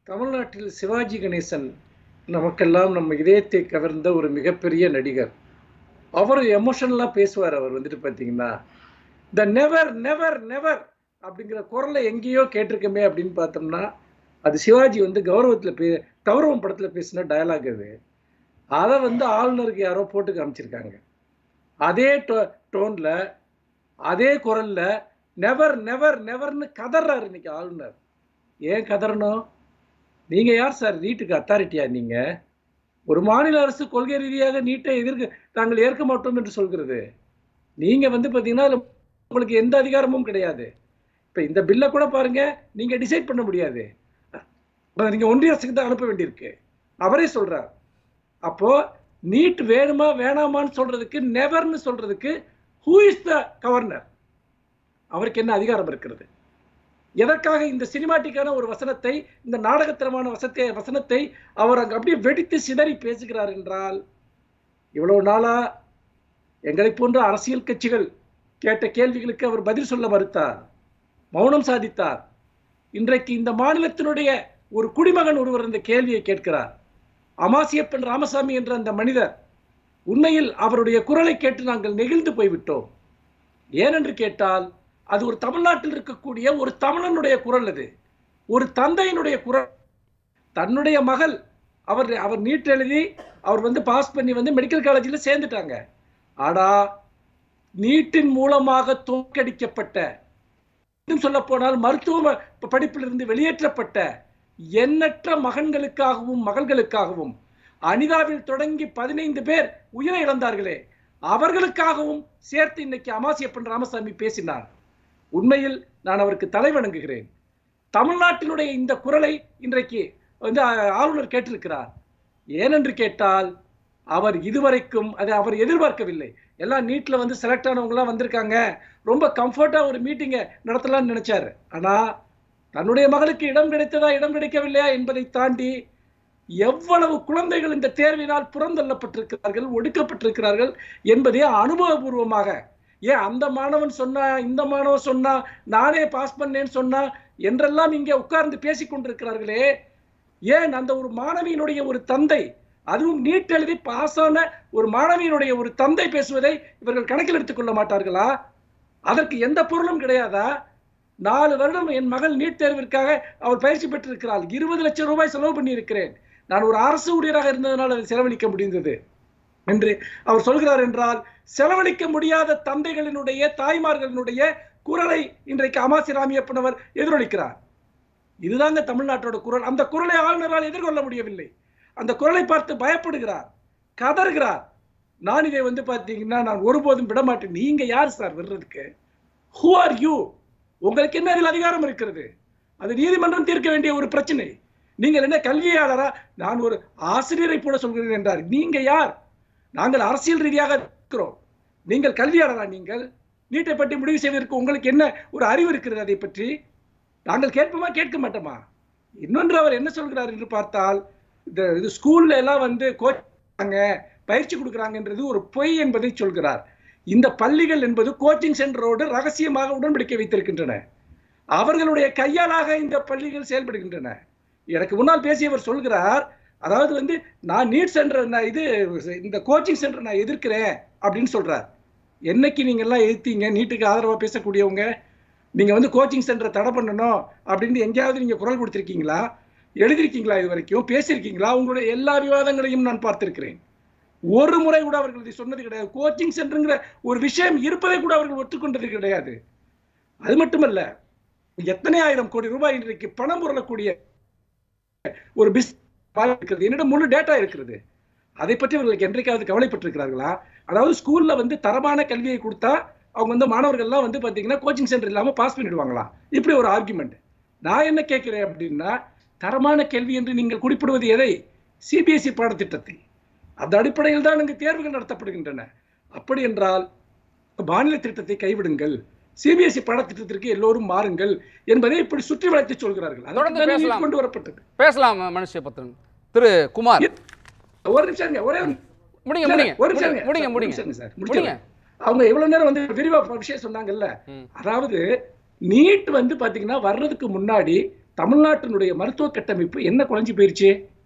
தமிழ்நாட்டில் சிவாஜி கணேசன் நமக்கெல்லாம் நம்ம இதயத்தை கவர்ந்த ஒரு மிகப்பெரிய நடிகர் அவர் எமோஷனலாக பேசுவார் அவர் வந்துட்டு பார்த்தீங்கன்னா த நெவர் நெவர் நெவர் அப்படிங்கிற குரலை எங்கேயோ கேட்டிருக்கமே அப்படின்னு பார்த்தோம்னா அது சிவாஜி வந்து கௌரவத்தில் பே கௌரவம் படத்தில் பேசின டயலாக் அது அதை வந்து ஆளுநருக்கு யாரோ போட்டு காமிச்சிருக்காங்க அதே டோ டோனில் அதே குரல்ல நெவர் நெவர் நெவர்னு கதறாரு இன்னைக்கு ஆளுநர் ஏன் கதறணும் நீங்க யார் சார் நீட்டுக்கு அத்தாரிட்டியா நீங்க ஒரு மாநில அரசு கொள்கை ரீதியாக நீட்டை எதிர்க்க நாங்கள் ஏற்க மாட்டோம் என்று சொல்கிறது நீங்க வந்து பாத்தீங்கன்னா அதுல உங்களுக்கு எந்த அதிகாரமும் கிடையாது இப்ப இந்த பில்லை கூட பாருங்க நீங்க டிசைட் பண்ண முடியாது அதை நீங்க ஒன்றிய அரசுக்கு தான் அனுப்ப வேண்டியிருக்கு அவரே சொல்றார் அப்போ நீட் வேணுமா வேணாமான்னு சொல்றதுக்கு நெவர்னு சொல்றதுக்கு ஹூ இஸ் த கவர்னர் அவருக்கு என்ன அதிகாரம் இருக்கிறது எதற்காக இந்த சினிமாட்டிக்கான ஒரு வசனத்தை இந்த நாடகத்தனமான வசத்தை வசனத்தை அவர் அங்க அப்படியே வெடித்து சிதறி பேசுகிறார் என்றால் இவ்வளவு நாளா எங்களை போன்ற அரசியல் கட்சிகள் கேட்ட கேள்விகளுக்கு அவர் பதில் சொல்ல மறுத்தார் மௌனம் சாதித்தார் இன்றைக்கு இந்த மாநிலத்தினுடைய ஒரு குடிமகன் ஒருவர் இந்த கேள்வியை கேட்கிறார் அமாசியப்பன் ராமசாமி என்ற அந்த மனிதர் உண்மையில் அவருடைய குரலை கேட்டு நாங்கள் நெகிழ்ந்து போய்விட்டோம் ஏனென்று கேட்டால் அது ஒரு தமிழ்நாட்டில் இருக்கக்கூடிய ஒரு தமிழனுடைய குரல் அது ஒரு தந்தையினுடைய குரல் தன்னுடைய மகள் அவர் அவர் நீட் எழுதி அவர் வந்து பாஸ் பண்ணி வந்து மெடிக்கல் காலேஜில் சேர்ந்துட்டாங்க ஆனா நீட்டின் மூலமாக தோற்கடிக்கப்பட்ட இன்னும் சொல்ல போனால் மருத்துவ படிப்பிலிருந்து வெளியேற்றப்பட்ட எண்ணற்ற மகன்களுக்காகவும் மகள்களுக்காகவும் அனிதாவில் தொடங்கி பதினைந்து பேர் உயிரை இழந்தார்களே அவர்களுக்காகவும் சேர்த்து இன்னைக்கு அமாசியப்பன் ராமசாமி பேசினார் உண்மையில் நான் அவருக்கு தலை வணங்குகிறேன் தமிழ்நாட்டினுடைய இந்த குரலை இன்றைக்கு வந்து ஆளுநர் கேட்டிருக்கிறார் ஏனென்று கேட்டால் அவர் இதுவரைக்கும் அதை அவர் எதிர்பார்க்கவில்லை எல்லாம் நீட்ல வந்து செலக்ட் ஆனவங்கலாம் வந்திருக்காங்க ரொம்ப கம்ஃபர்ட்டா ஒரு மீட்டிங்கை நடத்தலாம்னு நினைச்சாரு ஆனா தன்னுடைய மகளுக்கு இடம் கிடைத்ததா இடம் கிடைக்கவில்லையா என்பதை தாண்டி எவ்வளவு குழந்தைகள் இந்த தேர்வினால் புறந்தள்ளப்பட்டிருக்கிறார்கள் ஒடுக்கப்பட்டிருக்கிறார்கள் என்பதை அனுபவபூர்வமாக ஏன் அந்த மாணவன் சொன்னா இந்த மாணவன் சொன்னா நானே பாஸ் பண்ணேன்னு சொன்னா என்றெல்லாம் இங்கே உட்கார்ந்து பேசிக் கொண்டிருக்கிறார்களே ஏன் அந்த ஒரு மாணவியினுடைய ஒரு தந்தை அதுவும் நீட் எழுதி பாஸ் ஆன ஒரு மாணவியினுடைய ஒரு தந்தை பேசுவதை இவர்கள் கணக்கில் எடுத்துக்கொள்ள மாட்டார்களா அதற்கு எந்த பொருளும் கிடையாதா நாலு வருடம் என் மகள் நீட் தேர்விற்காக அவள் பயிற்சி பெற்றிருக்கிறாள் இருபது லட்சம் ரூபாய் செலவு பண்ணியிருக்கிறேன் நான் ஒரு அரசு ஊழியராக இருந்ததனால் அதை செலவழிக்க முடிந்தது என்று அவர் சொல்கிறார் என்றால் செலவழிக்க முடியாத தந்தைகளினுடைய தாய்மார்களினுடைய குரலை இன்றைக்கு அமாசி ராமியப்பன் அவர் எதிரொலிக்கிறார் இதுதாங்க தமிழ்நாட்டோட குரல் அந்த குரலை ஆளுநரால் எதிர்கொள்ள முடியவில்லை அந்த குரலை பார்த்து பயப்படுகிறார் கதறுகிறார் நான் இதை வந்து பார்த்தீங்கன்னா நான் ஒருபோதும் விட மாட்டேன் நீங்க யார் சார் விடுறதுக்கு ஹூ ஆர் யூ உங்களுக்கு என்ன அதில் அதிகாரம் இருக்கிறது அது நீதிமன்றம் தீர்க்க வேண்டிய ஒரு பிரச்சனை நீங்கள் என்ன கல்வியாளரா நான் ஒரு ஆசிரியரை போல சொல்கிறேன் என்றார் நீங்க யார் நாங்கள் அரசியல் ரீதியாக இருக்கிறோம் நீங்கள் கல்வியாளரா நீங்கள் நீட்டை பற்றி முடிவு செய்வதற்கு உங்களுக்கு என்ன ஒரு அறிவு இருக்கிறது அதை பற்றி நாங்கள் கேட்போமா கேட்க மாட்டோமா இன்னொன்று அவர் என்ன சொல்கிறார் என்று பார்த்தால் இந்த இது ஸ்கூல்ல எல்லாம் வந்து கோச்சாங்க பயிற்சி கொடுக்குறாங்கன்றது ஒரு பொய் என்பதை சொல்கிறார் இந்த பள்ளிகள் என்பது கோச்சிங் சென்டரோடு ரகசியமாக உடன்படிக்கை வைத்திருக்கின்றன அவர்களுடைய கையாலாக இந்த பள்ளிகள் செயல்படுகின்றன எனக்கு முன்னால் பேசியவர் சொல்கிறார் அதாவது வந்து நான் நீட் சென்டர் நான் இது இந்த கோச்சிங் சென்டர் நான் எதிர்க்கிறேன் அப்படின்னு சொல்றார் என்னைக்கு நீங்க எல்லாம் எதிர்த்தீங்க நீட்டுக்கு ஆதரவா பேசக்கூடியவங்க நீங்க வந்து கோச்சிங் சென்டரை தடை பண்ணணும் அப்படின்னு எங்கேயாவது நீங்க குரல் கொடுத்திருக்கீங்களா எழுதிருக்கீங்களா இது வரைக்கும் பேசியிருக்கீங்களா உங்களுடைய எல்லா விவாதங்களையும் நான் பார்த்திருக்கிறேன் ஒரு முறை கூட அவர்கள் இதை சொன்னது கிடையாது கோச்சிங் சென்டருங்கிற ஒரு விஷயம் இருப்பதை கூட அவர்கள் ஒத்துக்கொண்டது கிடையாது அது மட்டுமல்ல எத்தனை ஆயிரம் கோடி ரூபாய் இன்றைக்கு பணம் புரளக்கூடிய ஒரு பிஸ் இருக்கிறது என்னிடம் முழு டேட்டா இருக்கிறது அதை பற்றி அவர்களுக்கு என்றைக்காவது கவலைப்பட்டிருக்கிறார்களா அதாவது ஸ்கூல்ல வந்து தரமான கல்வியை கொடுத்தா அவங்க வந்து மாணவர்கள்லாம் வந்து பார்த்தீங்கன்னா கோச்சிங் சென்டர் இல்லாமல் பாஸ் பண்ணிடுவாங்களா இப்படி ஒரு ஆர்குமெண்ட் நான் என்ன கேட்கிறேன் அப்படின்னா தரமான கேள்வி என்று நீங்கள் குறிப்பிடுவது எதை சிபிஎஸ்இ பாடத்திட்டத்தை அந்த அடிப்படையில் தான் இங்கு தேர்வுகள் நடத்தப்படுகின்றன அப்படி என்றால் மாநில திட்டத்தை கைவிடுங்கள் சிபிஎஸ்இ பாடத்திட்டத்திற்கு எல்லோரும் மாறுங்கள் என்பதை இப்படி சுற்றி வளைத்து சொல்கிறார்கள் தொடர்ந்து அதற்கு பேசலாம். கொண்டு வரப்பட்டது பேசலாம் மனுஷபத்ரன் திரு குமார் ஒரு நிமிஷம் இருங்க, ஒரே ஒரு முடிங்க இல்ல, முடிங்க ஒரு நிமிஷம் இருங்க. முடிங்க ஒரு முடிங்க நிமிஷம் இருங்க சார், முடிங்க முடிச்சிடுறேன். அவங்க இவ்வளவு நேரம் வந்து விரிவா ப- விஷயம் சொன்னாங்கல்ல ம். அதாவது நீட் வந்து பாத்தீங்கன்னா வர்றதுக்கு முன்னாடி தமிழ்நாட்டினுடைய மருத்துவ கட்டமைப்பு என்ன குறைஞ்சு போயிருச்சு